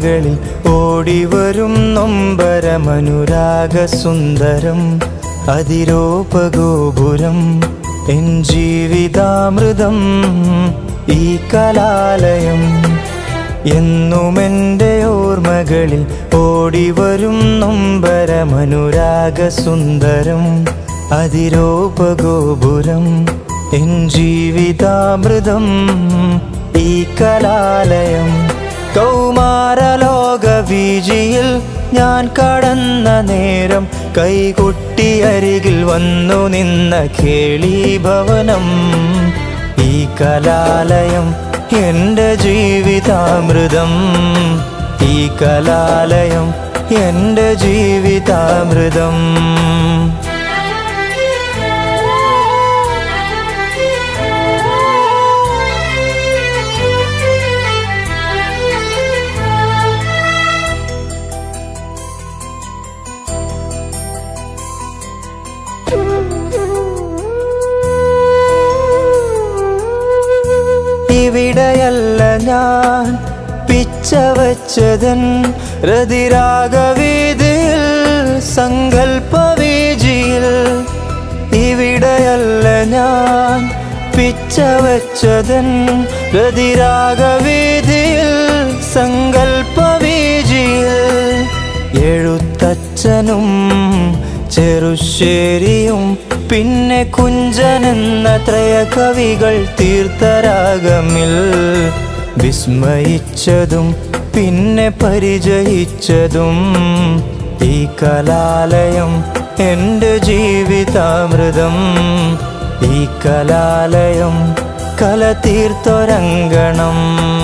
ഓർമ്മകളിൽ ഓടിവരും നൊമ്പരമനുരാഗ സുന്ദരം അതിരോപഗോപുരം എൻ ജീവിതാമൃതം ഈ കലാലയം എന്നുമെൻ്റെ ഓർമ്മകളിൽ ഓടിവരും നൊമ്പരമനുരാഗ സുന്ദരം അതിരോപഗോപുരം എൻ ജീവിതാമൃതം ഈ കലാലയം കൗമാരലോക വീജിയിൽ ഞാൻ കടന്ന നേരം കൈകൊട്ടി അരികിൽ വന്നു നിന്ന കേളീഭവനം ഈ കലാലയം എൻ്റെ ജീവിതാമൃതം ഈ കലാലയം എൻ്റെ ജീവിതാമൃതം ഇവിടെയല്ല ഞാൻ പിച്ച വച്ചതൻ രതിരാഗവീതിയിൽ സങ്കൽപ്പവീജിയിൽ ഇവിടെയല്ല ഞാൻ പിച്ച വച്ചതൻ രതിരാഗവീതിയിൽ സങ്കൽപ്പവീജിയിൽ എഴുത്തച്ഛനും ചെറുശ്ശേരിയും പിന്നെ കുഞ്ചനെന്ന ത്രയ കവികൾ തീർത്ഥരാഗമിൽ വിസ്മയിച്ചതും പിന്നെ പരിചയിച്ചതും ഈ കലാലയം എൻ്റെ ജീവിതാമൃതം ഈ കലാലയം കല തീർത്തൊരങ്കണം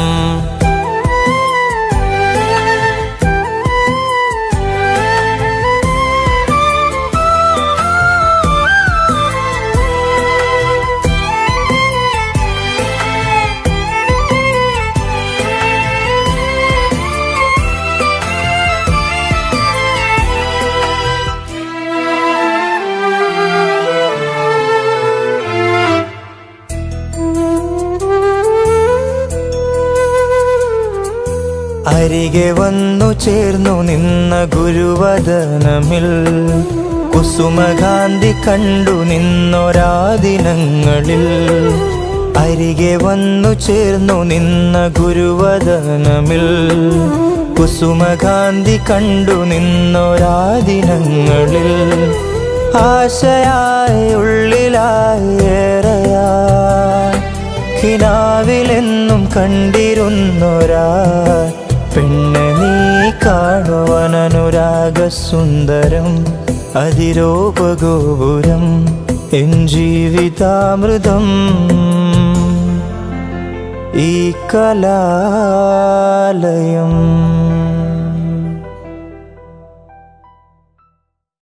അരികെ വന്നു ചേർന്നു നിന്ന ഗുരുവദനമിൽ കുസുമകാന്തി കണ്ടു നിന്നൊരാ ദിനങ്ങളിൽ അരികെ വന്നു ചേർന്നു നിന്ന ഗുരുവദനമിൽ കുസുമകാന്തി കണ്ടു നിന്നൊരാ ദിനങ്ങളിൽ ആശയായി ഉള്ളിലായി ഏറെയായി ഹിനാവിലെന്നും കണ്ടിരുന്നൊരാ പെണ്ണ് നീ കാണുവൻ അനുരാഗ സുന്ദരം അതിരോപഗോപുരം എൻ ജീവിതാമൃതം ഈ കലാലയം